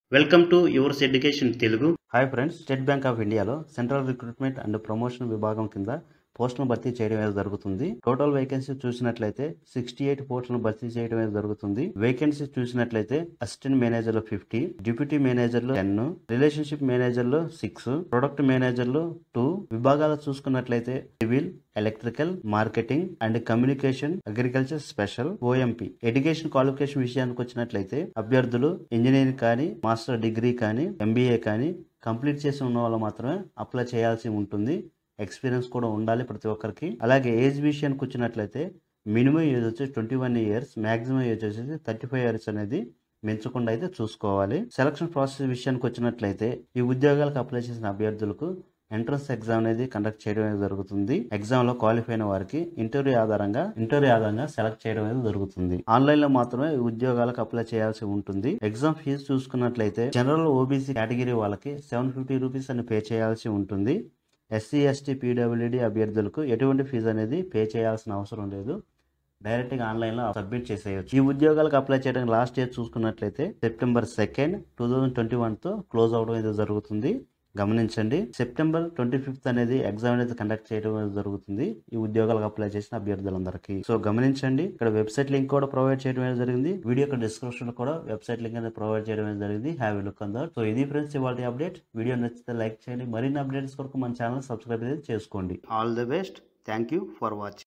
welcome to yours education Telugu hi friends state bank of ఇండియాలో central recruitment and promotion విభాగం కింద పోస్టులను భర్తీ చేయడం అనేది జరుగుతుంది టోటల్ వేకెన్సీ చూసినట్లయితే సిక్స్టీ ఎయిట్ పోస్టులను భర్తీ చేయడం అనేది జరుగుతుంది వేకెన్సీ చూసినట్లయితే అసిస్టెంట్ మేనేజర్ లో ఫిఫ్టీ డిప్యూటీ మేనేజర్ లో టెన్ రిలేషన్షిప్ మేనేజర్ లో సిక్స్ ప్రొడక్ట్ మేనేజర్ లో టూ విభాగాలు చూసుకున్నట్లయితే civil electrical marketing and communication agriculture special OMP education qualification విషయానికి వచ్చినట్లయితే అభ్యర్థులు ఇంజనీరింగ్ కానీ మాస్టర్ డిగ్రీ కానీ ఎంబీఏ కానీ కంప్లీట్ చేసి ఉన్న వాళ్ళు మాత్రమే అప్లై చేయాల్సి ఉంటుంది ఎక్స్పీరియన్స్ కూడా ఉండాలి ప్రతి ఒక్కరికి అలాగే ఏజ్ విషయానికి వచ్చినట్లయితే మినిమం ఏజ్ వచ్చేసి twenty one years maximum age వచ్చేసి థర్టీ ఫైవ్ ఇయర్స్ అనేది పెంచకుండా అయితే చూసుకోవాలి సెలక్షన్ ప్రాసెస్ విషయానికి వచ్చినట్లయితే ఈ ఉద్యోగాలకు అప్లై చేసిన అభ్యర్థులకు ఎంట్రన్స్ ఎగ్జామ్ అనేది కండక్ట్ చేయడం అనేది జరుగుతుంది ఎగ్జామ్ లో క్వాలిఫై అయిన వారికి ఇంటర్వ్యూ ఆధారంగా ఇంటర్వ్యూ ఆధారంగా సెలెక్ట్ చేయడం అనేది జరుగుతుంది ఆన్లైన్ లో మాత్రమే ఈ ఉద్యోగాలకు అప్లై చేయాల్సి ఉంటుంది ఎగ్జామ్ ఫీజు చూసుకున్నట్లయితే జనరల్ ఓబీసీ కేటగిరీ వాళ్ళకి సెవెన్ ఫిఫ్టీ రూపీస్ అని పే చేయాల్సి ఉంటుంది ఎస్సీ ఎస్టీ పీడబ్ల్యూడి అభ్యర్థులకు ఎటువంటి ఫీజు అనేది పే చేయాల్సిన అవసరం లేదు డైరెక్ట్గా ఆన్లైన్లో సబ్మిట్ చేసేయచ్చు ఈ ఉద్యోగాలకు అప్లై చేయడానికి లాస్ట్ ఇయర్ చూసుకున్నట్లయితే September second two thousand twenty వన్తో క్లోజ్ అవడం అనేది జరుగుతుంది గమనించండి సెప్టెంబర్ ట్వంటీ ఫిఫ్త్ అనేది ఎగ్జామ్ అనేది కండక్ట్ చేయడం అనేది జరుగుతుంది ఈ ఉద్యోగాలకు అప్లై చేసిన అభ్యర్థులందరికీ సో గమనించండి ఇక్కడ వెబ్సైట్ లింక్ కూడా ప్రొవైడ్ చేయడం అనేది జరిగింది వీడియో యొక్క డిస్క్రిప్షన్ కూడా వెబ్సైట్ లింక్ అనేది ప్రొవైడ్ చేయడం అనేది జరిగింది హ్యావ్ లుక్ అంద సో ఇది ఫ్రెండ్స్ ఇవాళ అప్డేట్ వీడియో నచ్చితే లైక్ చేయండి మరిన్ని అప్డేట్స్ కొరకు మన ఛానల్ సబ్స్క్రైబ్ అనేది చేసుకోండి all the best thank you for watching